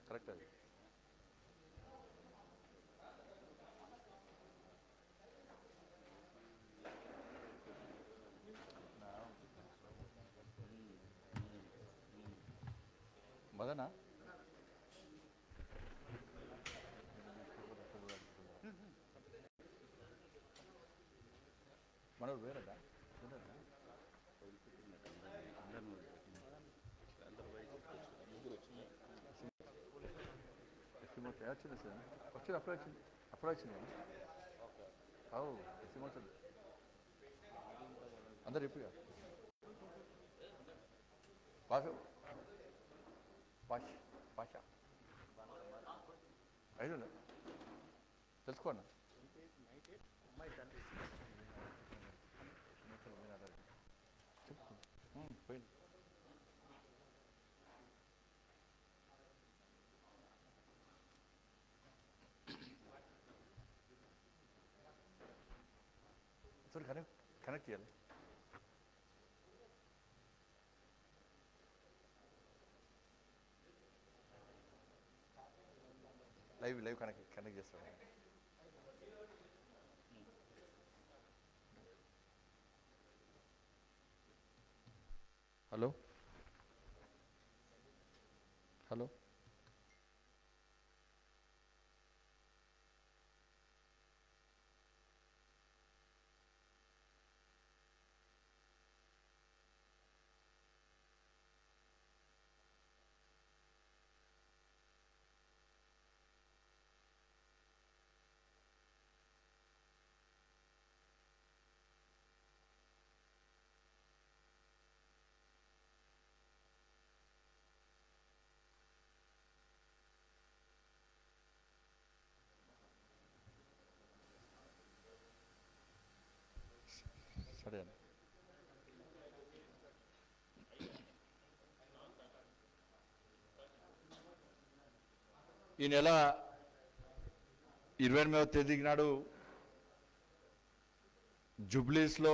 correct అది మదనా మనోడు వేరడా వేరడా ఎస్టిమోట్ వచ్చింది సార్ వచ్చింది అప్పుడే వచ్చింది అప్పుడే వచ్చింది అవు ఎస్టిమోట్ అందరు ఇప్పుడు భాష భాష భాష ఐదు తెలుసుకోండి చెప్పు ఉమ్, పోయింది సార్ కనెక్ట్ కనెక్ట్ చేయాలి లైవ్ లైవ్ కనెక్ట్ కనెక్ట్ చేస్తాం హలో హలో సరే అండి ఈ నెల ఇరవై ఎనిమిదవ తేదీ నాడు జుబ్లీస్లో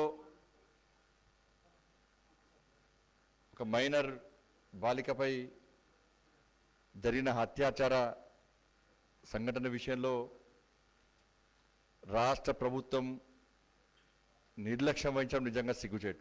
ఒక మైనర్ బాలికపై జరిగిన అత్యాచార సంఘటన విషయంలో రాష్ట్ర ప్రభుత్వం నిర్లక్ష్యం వహించడం నిజంగా సిగ్గుచేటు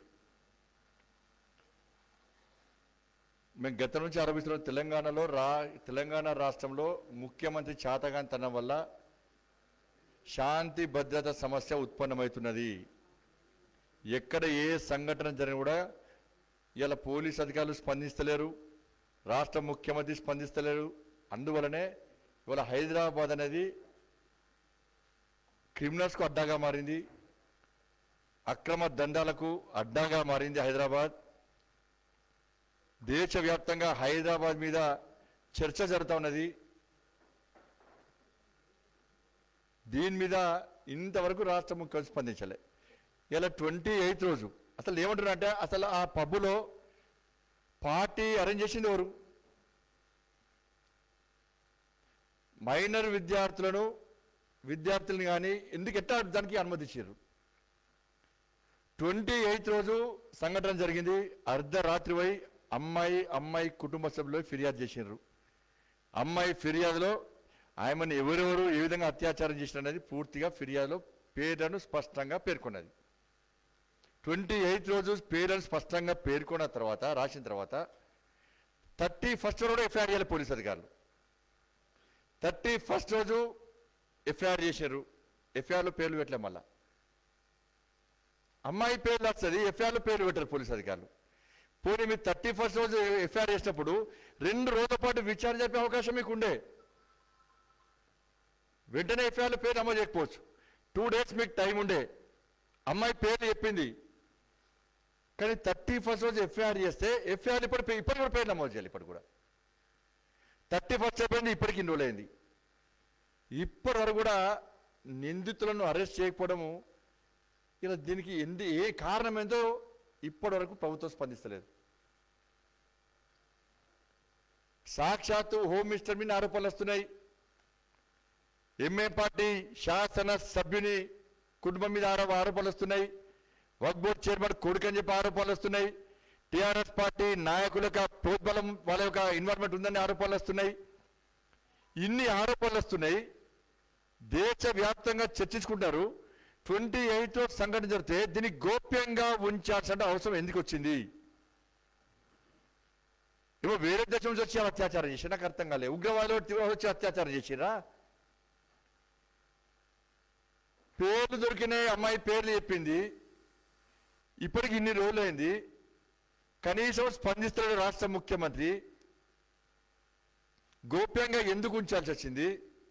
మేము గత నుంచి ఆరోపిస్తున్న తెలంగాణలో రా తెలంగాణ రాష్ట్రంలో ముఖ్యమంత్రి చాతగాంతనం వల్ల శాంతి భద్రత సమస్య ఉత్పన్నమవుతున్నది ఎక్కడ ఏ సంఘటన జరిగిన కూడా ఇలా పోలీస్ అధికారులు స్పందిస్తలేరు రాష్ట్ర ముఖ్యమంత్రి స్పందిస్తలేరు అందువలనే ఇవాళ హైదరాబాద్ అనేది క్రిమినల్స్కు అడ్డాగా మారింది అక్రమ దండాలకు అడ్డాగా మారింది హైదరాబాద్ దేశవ్యాప్తంగా హైదరాబాద్ మీద చర్చ జరుగుతూ ఉన్నది దీని మీద ఇంతవరకు రాష్ట్ర ముఖ్యమంత్రి స్పందించలే ఇలా ట్వంటీ ఎయిత్ రోజు అసలు ఏమంటున్నారంటే అసలు ఆ పబ్బులో పార్టీ అరేంజ్ చేసింది ఎవరు మైనర్ విద్యార్థులను విద్యార్థులను కానీ ఎందుకు ఎట్టా దానికి అనుమతించారు ట్వంటీ ఎయిత్ రోజు సంఘటన జరిగింది అర్ధరాత్రి పోయి అమ్మాయి అమ్మాయి కుటుంబ సభ్యులు ఫిర్యాదు చేసినారు అమ్మాయి ఫిర్యాదులో ఆమెను ఎవరెవరు ఏ విధంగా అత్యాచారం చేసిన అనేది పూర్తిగా ఫిర్యాదులో పేర్లను స్పష్టంగా పేర్కొన్నది ట్వంటీ ఎయిత్ రోజు పేర్లను స్పష్టంగా పేర్కొన్న తర్వాత రాసిన తర్వాత థర్టీ ఫస్ట్ రోజు ఎఫ్ఐఆర్ చేయాలి పోలీస్ అధికారులు థర్టీ ఫస్ట్ రోజు ఎఫ్ఐఆర్ చేశారు ఎఫ్ఐఆర్లో పేర్లు పెట్టలే మళ్ళా అమ్మాయి పేర్లు వస్తుంది ఎఫ్ఐఆర్లో పేర్లు పెట్టారు పోలీస్ అధికారులు పోనీ మీరు థర్టీ ఫస్ట్ రోజు ఎఫ్ఐఆర్ చేసినప్పుడు రెండు రోజుల పాటు విచారణ జరిపే అవకాశం మీకు ఉండే వెంటనే ఎఫ్ఐఆర్లో పేరు నమోదు చేయకపోవచ్చు టూ డేస్ మీకు టైం ఉండే అమ్మాయి పేరు చెప్పింది కానీ థర్టీ ఫస్ట్ రోజు ఎఫ్ఐఆర్ చేస్తే ఎఫ్ఐఆర్ ఇప్పుడు ఇప్పటి కూడా పేరు నమోదు చేయాలి ఇప్పుడు కూడా థర్టీ ఫస్ట్ అయిపోయింది ఇప్పటికి ఇన్ని రోజులైంది ఇప్పటి వరకు కూడా నిందితులను అరెస్ట్ చేయకపోవడము ఇలా దీనికి ఎందు ఏ కారణం ఏందో ఇప్పటి వరకు ప్రభుత్వం స్పందిస్తలేదు సాక్షాత్తు హోమ్ మినిస్టర్ మీద ఆరోపణలు వస్తున్నాయి ఎంఏ పార్టీ శాసన సభ్యుని కుటుంబం మీద ఆరో ఆరోపణలు వస్తున్నాయి వక్ బోర్డ్ చైర్మన్ కొడుకు అని చెప్పి ఆరోపణలు వస్తున్నాయి టిఆర్ఎస్ పార్టీ నాయకుల యొక్క ప్రోద్బలం వాళ్ళ యొక్క ఇన్వాల్వ్మెంట్ ఉందని ఆరోపణలు వస్తున్నాయి ఇన్ని ఆరోపణలు వస్తున్నాయి దేశవ్యాప్తంగా చర్చించుకుంటారు ట్వంటీ ఎయిట్ సంఘటన జరిగితే దీన్ని గోప్యంగా ఉంచాల్సిన అవసరం ఎందుకు వచ్చింది ఏమో వేరే దేశం నుంచి వచ్చి అత్యాచారం చేసి నాకు అర్థం కాలే ఉగ్రవాదులు తీవ్రవాదులు వచ్చి అత్యాచారం చేసిరా పేర్లు దొరికినాయి అమ్మాయి పేర్లు చెప్పింది ఇప్పటికి ఇన్ని రోజులైంది కనీసం స్పందిస్తున్నాడు రాష్ట్ర ముఖ్యమంత్రి గోప్యంగా ఎందుకు ఉంచాల్సి వచ్చింది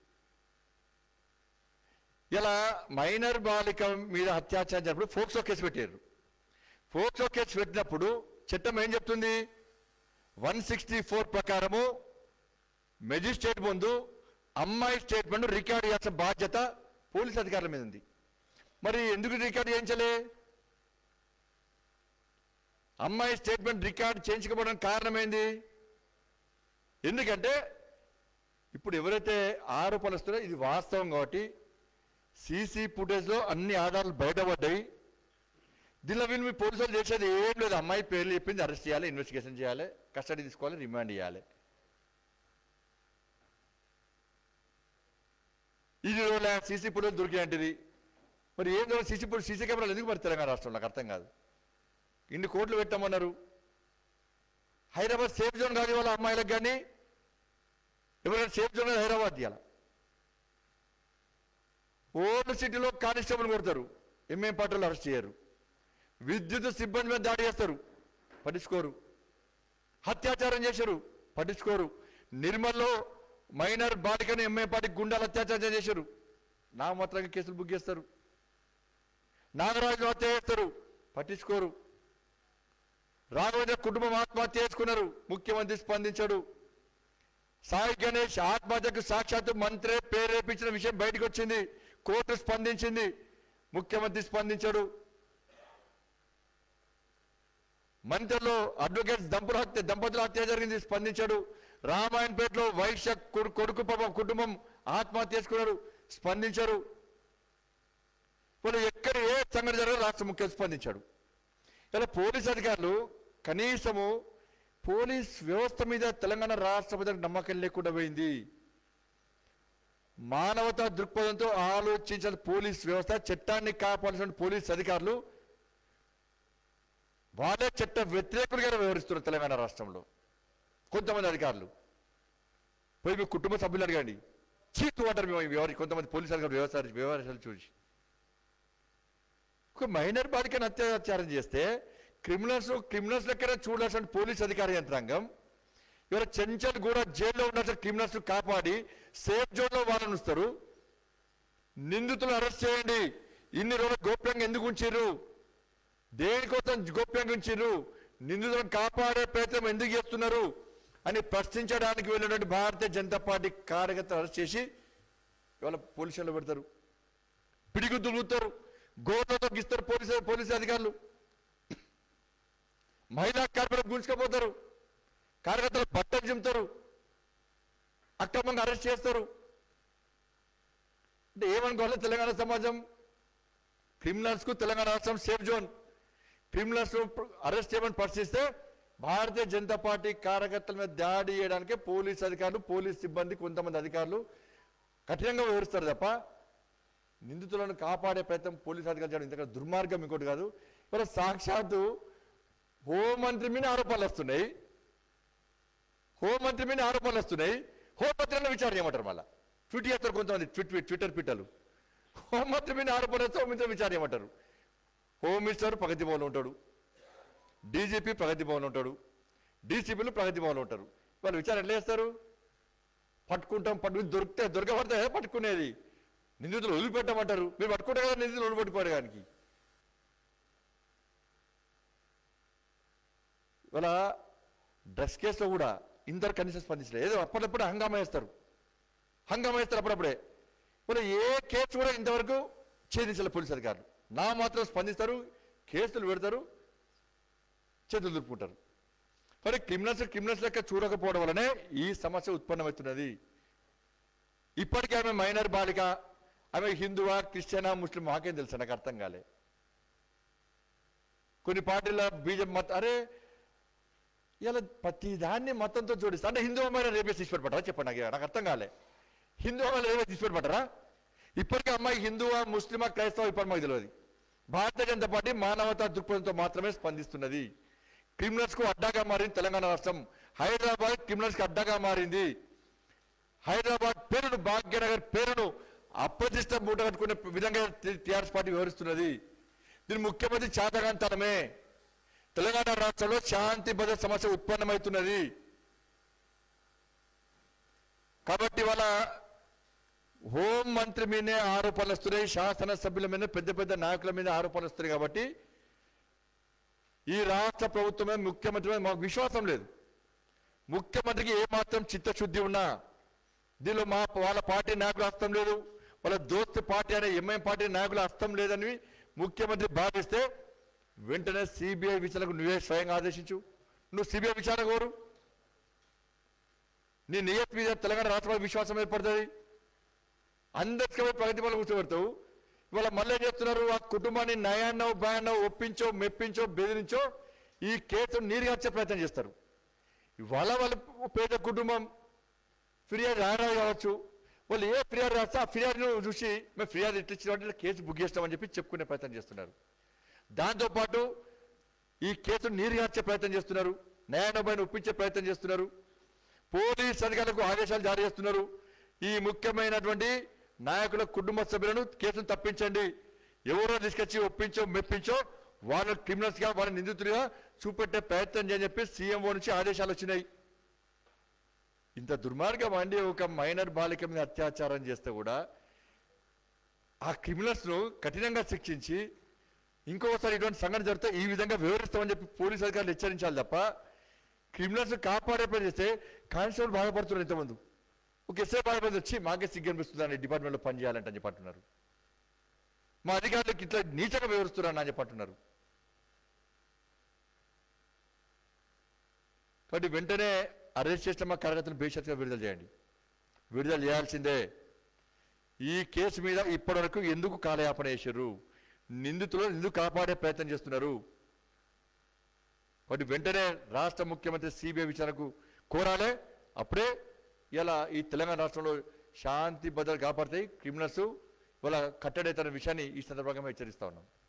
ఇలా మైనర్ బాలిక మీద అత్యాచారం జరిగినప్పుడు ఫోక్సో కేసు పెట్టారు ఫోక్సో కేసు పెట్టినప్పుడు చట్టం ఏం చెప్తుంది వన్ సిక్స్టీ ఫోర్ ప్రకారము మెజిస్ట్రేట్ ముందు అమ్మాయి స్టేట్మెంట్ రికార్డ్ చేయాల్సిన బాధ్యత పోలీస్ అధికారుల మీద ఉంది మరి ఎందుకు రికార్డ్ చేయించలే అమ్మాయి స్టేట్మెంట్ రికార్డ్ చేయించకపోవడానికి కారణం ఏంది ఎందుకంటే ఇప్పుడు ఎవరైతే ఆరోపణలు వస్తున్నారో ఇది వాస్తవం కాబట్టి సీసీ ఫుటేజ్లో అన్ని ఆధారాలు బయటపడ్డాయి దీనిలో వీళ్ళు మీ పోలీసులు చేసేది ఏం లేదు అమ్మాయి పేర్లు చెప్పింది అరెస్ట్ చేయాలి ఇన్వెస్టిగేషన్ చేయాలి కస్టడీ తీసుకోవాలి రిమాండ్ చేయాలి ఇది రోజుల సీసీ ఫుటేజ్ దొరికినట్టుది మరి ఏం దొరికి సీసీ ఫుటేజ్ సీసీ కెమెరాలు ఎందుకు మరి తెలంగాణ రాష్ట్రంలో నాకు అర్థం కాదు ఇన్ని కోట్లు పెట్టామన్నారు హైదరాబాద్ సేఫ్ జోన్ కాదు వాళ్ళ అమ్మాయిలకు కానీ ఎవరైనా సేఫ్ జోన్ హైదరాబాద్ ఇవ్వాలి ఓల్డ్ సిటీలో కానిస్టేబుల్ కొడతారు ఎంఏం పాటలు అరెస్ట్ చేయరు విద్యుత్ సిబ్బంది మీద దాడి చేస్తారు పట్టించుకోరు అత్యాచారం చేశారు పట్టించుకోరు నిర్మల్లో మైనర్ బాలికను ఎంఏ పాటికి గుండాలు అత్యాచారం చేశారు నా మాత్రంగా కేసులు బుక్ చేస్తారు నాగరాజు హత్య చేస్తారు పట్టించుకోరు రాఘవేంద్ర కుటుంబం ఆత్మహత్య చేసుకున్నారు ముఖ్యమంత్రి స్పందించాడు సాయి గణేష్ ఆత్మహత్యకు సాక్షాత్తు మంత్రి ప్రేరేపించిన విషయం బయటకు వచ్చింది కోర్టు స్పందించింది ముఖ్యమంత్రి స్పందించాడు మంత్రిలో అడ్వకేట్ దంపతుల హత్య దంపతుల హత్య జరిగింది స్పందించాడు రామాయణపేటలో వైశ్య కొడు- కొడుకు పాపం కుటుంబం ఆత్మహత్య చేసుకున్నారు స్పందించారు వాళ్ళు ఎక్కడ ఏ సంఘటన జరగదు రాష్ట్ర ముఖ్యమంత్రి స్పందించాడు ఇలా పోలీస్ అధికారులు కనీసము పోలీస్ వ్యవస్థ మీద తెలంగాణ రాష్ట్ర ప్రజలకు నమ్మకం లేకుండా పోయింది మానవతా దృక్పథంతో ఆలోచించాలి పోలీస్ వ్యవస్థ చట్టాన్ని కాపాడాల్సిన పోలీస్ అధికారులు వాళ్ళే చట్ట వ్యతిరేకులుగా వ్యవహరిస్తున్నారు తెలంగాణ రాష్ట్రంలో కొంతమంది అధికారులు పోయి మీ కుటుంబ సభ్యులు అడగండి చీతు వాటర్ మేము వ్యవహారి కొంతమంది పోలీసు అధికారులు వ్యవహార వ్యవహారాలు చూసి ఒక మైనర్ బాలికను అత్యాచారం చేస్తే క్రిమినల్స్ క్రిమినల్స్ లెక్కనే చూడాల్సిన పోలీస్ అధికార యంత్రాంగం ఇవాళ చెంచల్ కూడా జైల్లో ఉండాల్సిన క్రిమినల్స్ కాపాడి సేఫ్ జోన్లో వాళ్ళని ఉంచుతారు నిందితులు అరెస్ట్ చేయండి ఇన్ని రోజులు గోప్యంగా ఎందుకు ఉంచారు దేనికోసం గోప్యంగా ఉంచారు నిందితులను కాపాడే ప్రయత్నం ఎందుకు చేస్తున్నారు అని ప్రశ్నించడానికి వెళ్ళినటువంటి భారతీయ జనతా పార్టీ కార్యకర్తలు అరెస్ట్ చేసి ఇవాళ పోలీసులు పెడతారు పిడిగుద్దులు గుత్తారు గోడలతో గిస్తారు పోలీసు పోలీసు అధికారులు మహిళా కార్మికులకు గుంజుకపోతారు కార్యకర్తలు బట్టలు చింపుతారు అక్రమంగా అరెస్ట్ చేస్తారు అంటే ఏమనుకోవాలి తెలంగాణ సమాజం క్రిమినల్స్ కు తెలంగాణ రాష్ట్రం సేఫ్ జోన్ క్రిమినల్స్ అరెస్ట్ చేయమని పరిశీలిస్తే భారతీయ జనతా పార్టీ కార్యకర్తల మీద దాడి చేయడానికి పోలీస్ అధికారులు పోలీస్ సిబ్బంది కొంతమంది అధికారులు కఠినంగా వ్యవహరిస్తారు తప్ప నిందితులను కాపాడే ప్రయత్నం పోలీస్ అధికారులు చేయడం ఇంతకంటే దుర్మార్గం ఇంకోటి కాదు మరి సాక్షాత్తు హోంమంత్రి మీద ఆరోపణలు వస్తున్నాయి హోంమంత్రి మీద ఆరోపణలు వస్తున్నాయి హోంమంత్రిని విచారణ చేయమంటారు మళ్ళా ట్విట్ చేస్తారు కొంతమంది ట్విట్ ట్విట్టర్ పిట్టలు హోంమంత్రి మీద ఆరోపణలు వస్తే హోంమంత్రి విచారణ చేయమంటారు హోమ్ మినిస్టర్ ప్రగతి భవన్ ఉంటాడు డీజీపీ ప్రగతి భవన్ ఉంటాడు డీసీపీలు ప్రగతి భవన్ ఉంటారు వాళ్ళు విచారణ ఎట్లా చేస్తారు పట్టుకుంటాం పట్టుకుని దొరికితే దొరకబడితే పట్టుకునేది నిందితులు వదిలిపెట్టమంటారు మీరు పట్టుకుంటే కదా నిందితులు వదిలిపెట్టుకోవడానికి ఇవాళ డ్రగ్స్ కేసులో కూడా ఇందరు కనీసం స్పందించలేదు ఏదో అప్పుడప్పుడు హంగామా వేస్తారు హంగామా వేస్తారు అప్పుడప్పుడే మరి ఏ కేసు కూడా ఇంతవరకు ఛేదించాలి పోలీస్ అధికారులు నా మాత్రం స్పందిస్తారు కేసులు పెడతారు చేతులు దులుపుకుంటారు మరి క్రిమినల్స్ క్రిమినల్స్ లెక్క చూడకపోవడం వల్లనే ఈ సమస్య ఉత్పన్నమవుతున్నది ఇప్పటికీ ఆమె మైనర్ బాలిక ఆమె హిందువా క్రిస్టియనా ముస్లిం మాకేం తెలుసు నాకు అర్థం కాలే కొన్ని పార్టీల బీజేపీ మత అరే ఇలా ప్రతి దాన్ని మతంతో జోడిస్తా అంటే హిందూ అమ్మాయిని రేపేసి ఇష్టపడతారా చెప్పండి నాకు నాకు అర్థం కాలే హిందూ వాళ్ళు ఏదో తీసిపెట్టమంటారా ఇప్పటికీ అమ్మాయి హిందువా ముస్లిమా క్రైస్తవ ఇప్పుడు మాకు తెలియదు భారతీయ జనతా పార్టీ మానవతా దృక్పథంతో మాత్రమే స్పందిస్తున్నది క్రిమినల్స్ కు అడ్డాగా మారింది తెలంగాణ రాష్ట్రం హైదరాబాద్ క్రిమినల్స్ కి అడ్డాగా మారింది హైదరాబాద్ పేరును భాగ్యనగర్ పేరును అప్రతిష్ట మూట కట్టుకునే విధంగా టీఆర్ఎస్ పార్టీ వివరిస్తున్నది దీని ముఖ్యమంత్రి చాతకాంతనమే తెలంగాణ రాష్ట్రంలో శాంతి భద్రత సమస్య ఉత్పన్నమవుతున్నది కాబట్టి వాళ్ళ హోం మంత్రి మీదే ఆరోపణలు వస్తున్నాయి శాసనసభ్యుల మీద పెద్ద పెద్ద నాయకుల మీద ఆరోపణలు వస్తున్నాయి కాబట్టి ఈ రాష్ట్ర ప్రభుత్వం మీద ముఖ్యమంత్రి మీద మాకు విశ్వాసం లేదు ముఖ్యమంత్రికి ఏమాత్రం చిత్తశుద్ధి ఉన్నా దీనిలో మా వాళ్ళ పార్టీ నాయకుల హస్తం లేదు వాళ్ళ దోస్తు పార్టీ అనే ఎంఐఎం పార్టీ నాయకుల హస్తం లేదని ముఖ్యమంత్రి భావిస్తే వెంటనే సిబిఐ విచారణకు నువ్వే స్వయంగా ఆదేశించు నువ్వు సిబిఐ విచారణ కోరు నీ నియత్ మీద తెలంగాణ రాష్ట్ర విశ్వాసం ఏర్పడుతుంది అందరికీ ప్రగతి వల్ల కూర్చోబెడతావు ఇవాళ మళ్ళీ ఏం చేస్తున్నారు ఆ కుటుంబాన్ని నయాన్నో భయాన్నో ఒప్పించో మెప్పించో బెదిరించో ఈ కేసును నీరుగార్చే ప్రయత్నం చేస్తారు ఇవాళ వాళ్ళ పేద కుటుంబం ఫిర్యాదు రారాదు కావచ్చు వాళ్ళు ఏ ఫిర్యాదు రాస్తే ఆ ఫిర్యాదును చూసి మేము ఫిర్యాదు ఇట్లా ఇచ్చిన వాటిలో కేసు బుక్ చేస్తామని చెప్పి చెప్పుకునే ప్రయత్నం చేస్తున్నారు దాంతోపాటు ఈ కేసును నీరుగార్చే ప్రయత్నం చేస్తున్నారు న్యాయాన్ని ఒప్పించే ప్రయత్నం చేస్తున్నారు పోలీస్ అధికారులకు ఆదేశాలు జారీ చేస్తున్నారు ఈ ముఖ్యమైనటువంటి నాయకుల కుటుంబ సభ్యులను కేసును తప్పించండి ఎవరో తీసుకొచ్చి ఒప్పించో మెప్పించో వాళ్ళ క్రిమినల్స్ గా వాళ్ళ నిందితులుగా చూపెట్టే ప్రయత్నం చేయని చెప్పి సీఎంఓ నుంచి ఆదేశాలు వచ్చినాయి ఇంత దుర్మార్గం అండి ఒక మైనర్ బాలిక మీద అత్యాచారం చేస్తే కూడా ఆ క్రిమినల్స్ ను కఠినంగా శిక్షించి ఇంకొకసారి ఇటువంటి సంఘటన జరిగితే ఈ విధంగా వివరిస్తామని చెప్పి పోలీసు అధికారులు హెచ్చరించాలి తప్ప క్రిమినల్స్ కాపాడే పని చేస్తే కానిస్టేబుల్ బాధపడుతున్నారు ఇంతమంది ఒక ఎస్ఐ బాధపడి వచ్చి మాకే సిగ్గు అనిపిస్తుందని డిపార్ట్మెంట్లో పని చేయాలంటే అని చెప్పి అంటున్నారు మా అధికారులకు ఇట్లా నీచంగా వివరిస్తున్నారని అని చెప్పి అంటున్నారు కాబట్టి వెంటనే అరెస్ట్ చేసిన మా కార్యకర్తలు బేషత్తుగా విడుదల చేయండి విడుదల చేయాల్సిందే ఈ కేసు మీద ఇప్పటివరకు ఎందుకు కాలయాపన చేశారు నిందితులు ఎందుకు కాపాడే ప్రయత్నం చేస్తున్నారు కాబట్టి వెంటనే రాష్ట్ర ముఖ్యమంత్రి సిబిఐ విచారణకు కోరాలే అప్పుడే ఇలా ఈ తెలంగాణ రాష్ట్రంలో శాంతి భద్రత కాపాడతాయి క్రిమినల్స్ ఇవాళ కట్టడైతున్న విషయాన్ని ఈ సందర్భంగా మేము హెచ్చరిస్తా ఉన్నాం